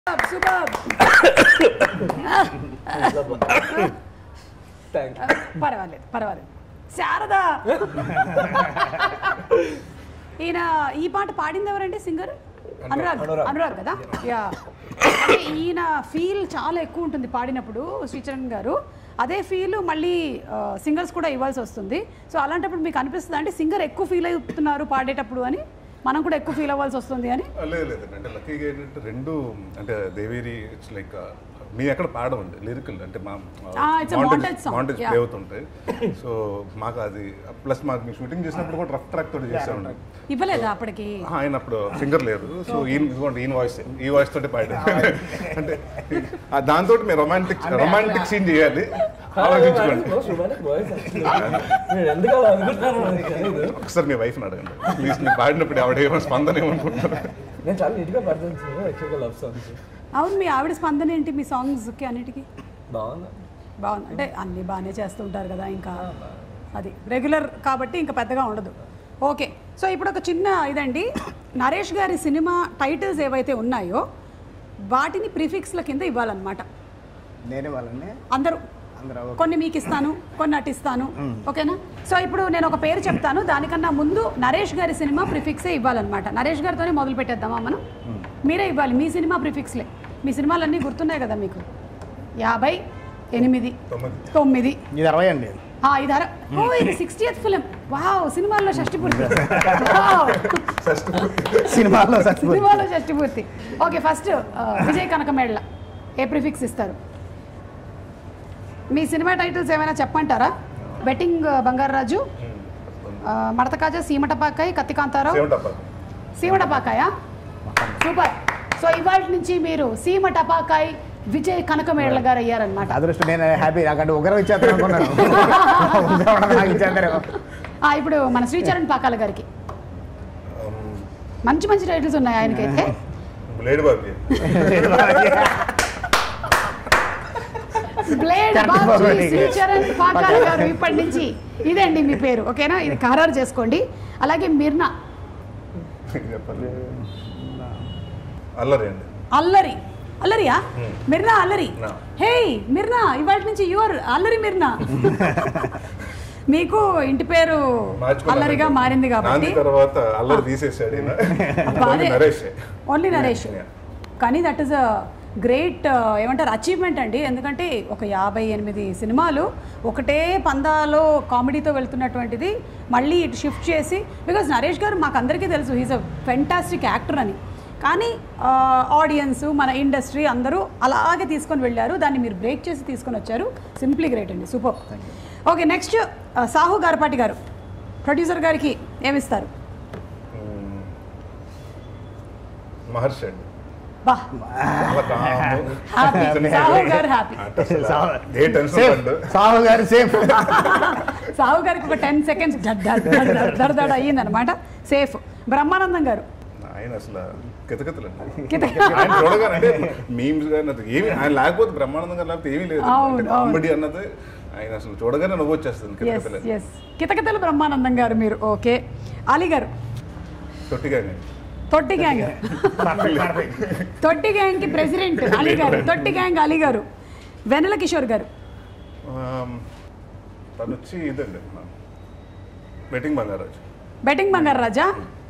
Super thank పర్వాలేదు పర్వాలేదు శారద ఈయన ఈ పాట పాడింది ఎవరండి సింగర్ అనురాగ్ అనురాగ్. అనురాగ్ కదా యా అంటే ఈయన ఫీల్ చాలా ఎక్కువ ఉంటుంది పాడినప్పుడు శ్రీచరణ్ గారు అదే ఫీల్ మళ్ళీ సింగర్స్ కూడా ఇవ్వాల్సి వస్తుంది సో అలాంటప్పుడు మీకు అనిపిస్తుంది అంటే సింగర్ ఎక్కువ ఫీల్ అవుతున్నారు పాడేటప్పుడు అని మనం కూడా ఎక్కువ ఫీల్ అవ్వాల్సి వస్తుంది అని లేదు లేదు అంటే లక్కీగా ఏంటంటే రెండు అంటే దేవేరి ఇట్స్ లైక్ మీ ఎక్కడ పాడమండి లిరికల్ అంటే మా Ah, it's a montage song. Montage Yeah. Play అవుతుంటాయి సో మాకు అది ప్లస్ మాకు మీ షూటింగ్ చేసినప్పుడు కూడా రఫ్ ట్రాక్ తోటి చేసామండి ఇవ్వలేదా అప్పటికి ఆ, ఆయన అప్పుడు సింగర్ లేదు సో ఈయన ఇదిగోండి ఈయన వాయిస్ ఈ వాయిస్ తోటి పాడాడు అంటే ఆ, దాంతో మీరు రొమాంటిక్ రొమాంటిక్ సీన్ చేయాలి ఆలోచించుకోండి నేను ఎందుకు అలా అనుకుంటున్నాను నాకు తెలీదు. ఒకసారి మీ వైఫ్ని అడగండి ప్లీజ్ మీరు పాడినప్పుడు ఆవిడ ఏమో స్పందన ఏమనుకుంటున్నారు నేను చాలా నీట్గా పడుతుంది ఎక్కువగా లవ్ సాంగ్స్ అవును మీ ఆవిడ స్పందన ఏంటి మీ సాంగ్స్కి అన్నిటికీ బాగుంది బాగుంది అంటే అన్నీ బాగానే చేస్తూ ఉంటారు కదా ఇంకా అది రెగ్యులర్ కాబట్టి ఇంకా పెద్దగా ఉండదు ఓకే సో ఇప్పుడు ఒక చిన్న ఇదండి నరేష్ గారి సినిమా టైటిల్స్ ఏవైతే ఉన్నాయో వాటిని ప్రిఫిక్స్ల కింద ఇవ్వాలన్నమాట నేనే వాళ్ళని అందరూ అందరూ కొన్ని మీకు ఇస్తాను కొన్ని అటు ఇస్తాను ఓకేనా సో ఇప్పుడు నేను ఒక పేరు చెప్తాను దానికన్నా ముందు నరేష్ గారి సినిమా ప్రిఫిక్సే ఇవ్వాలన్నమాట నరేష్ గారితోనే మొదలు పెట్టేద్దామా మనం మీరే ఇవ్వాలి మీ సినిమా ప్రిఫిక్స్లే మీ సినిమాలన్నీ గుర్తున్నాయి కదా మీకు యాభై ఎనిమిది తొమ్మిది తొమ్మిది ఇది అరవై అండి ఆ, ఇది అర ఓ ఇది సిక్స్టీయత్ ఫిలిం వావ్ సినిమాల్లో షష్టి పూర్తి వావ్. సినిమాలో సక్సెస్ సినిమాలో షష్టి పూర్తి okay first Vijay Kanakamella a prefix ఇస్తారు మీ సినిమా టైటిల్స్ ఏమైనా చెప్పంటారా బెట్టింగ్ బంగారాజు ఆ, మడతకాజ సీమటపాకాయ్ కత్తికాంతారావు సేవటప్ప సీమటపాకాయ సూపర్ సో ఇవాళ నుంచి మీరు సీమటపాకాయ్ విజయ్ కనకమేళ్ళ గారు అయ్యారనమాట అదృష్టం నేను హ్యాపీ నాకంటే ఉగ్రం ఇచ్చేస్తాను అనుకున్నాను ఉగ్రం ఉండదు, నాకు ఇచ్చేస్తారు ఇప్పుడు మన శ్రీచరణ్ పాకాల గారికి మంచి మంచి టైటిల్స్ ఉన్నాయి ఆయనకైతే lady Bobby blade Correct Babu Babu. Sricharan Pakala garu ఇప్పటి నుంచి ఇదండి మీ పేరు ఓకేనా ఇది ఖరారు చేసుకోండి అలాగే మిర్నా చెప్పాలి అల్లరి అండి అల్లరి అల్లరియా మిర్నా అల్లరి No. హే మిర్నా ఇవాళ నుంచి యువర్ అల్లరి మిర్నా మీకు ఇంటి పేరు మార్చుకున్నాను. అల్లరిగా మారింది కాబట్టి నాంది తర్వాత అల్లరి తీసేసాడు ఈయన. Only Naresh only Naresh Yeah. కానీ దట్ ఈస్ అ గ్రేట్ ఏమంటారు అచీవ్మెంట్ అండి ఎందుకంటే ఒక యాభై ఎనిమిది సినిమాలు ఒకటే పందాలో కామెడీతో వెళ్తున్నటువంటిది మళ్ళీ ఇటు షిఫ్ట్ చేసి బికాజ్ నరేష్ గారు మాకు అందరికీ తెలుసు హీస్ అ ఫెంటాస్టిక్ యాక్టర్ అని కానీ ఆడియన్స్ మన ఇండస్ట్రీ అందరూ అలాగే తీసుకొని వెళ్ళారు దాన్ని మీరు బ్రేక్ చేసి తీసుకొని వచ్చారు సింప్లీ గ్రేట్ అండి super okay next Sahu Garapati garu producer గారికి ఏమిస్తారు మహర్షి అండి బా చాలా calm. హ్యాపీ సాహు గారు హ్యాపీ అంటే అసలు ఏ టెన్షన్ సేఫ్ పడ్డు సాహు గారు సేఫ్ సాహు గారికి ఒక టెన్ సెకండ్స్ దడదడ అయ్యిందనమాట సేఫ్ బ్రహ్మానందం గారు ఆయన అసలు కితకితలండి కిత- ఆయన చూడగానే అంటే మీమ్స్ కానీ అది ఏమి ఆయన లేకపోతే బ్రహ్మానందం గారు లేకపోతే ఏమీ లేదు అవును, అంటే అవును. కామెడీ అన్నది ఆయన అసలు చూడగానే నవ్వు వచ్చేస్తుంది ఎస్ కితకితలని ఎస్ కితకితల బ్రహ్మానందం గారు మీరు ఓకే అలీ గారు తొట్టిగా తొట్టి గ్యాంగ్ తొట్టి గ్యాంగ్ కి ప్రెసిడెంట్ అలీ గారు తొట్టి గ్యాంగ్ అలీ గారు వెన్నెల కిషోర్ గారు తను వచ్చి ఇదండి బెట్టింగ్ బంగారాజు బెట్టింగ్ బంగారు రాజా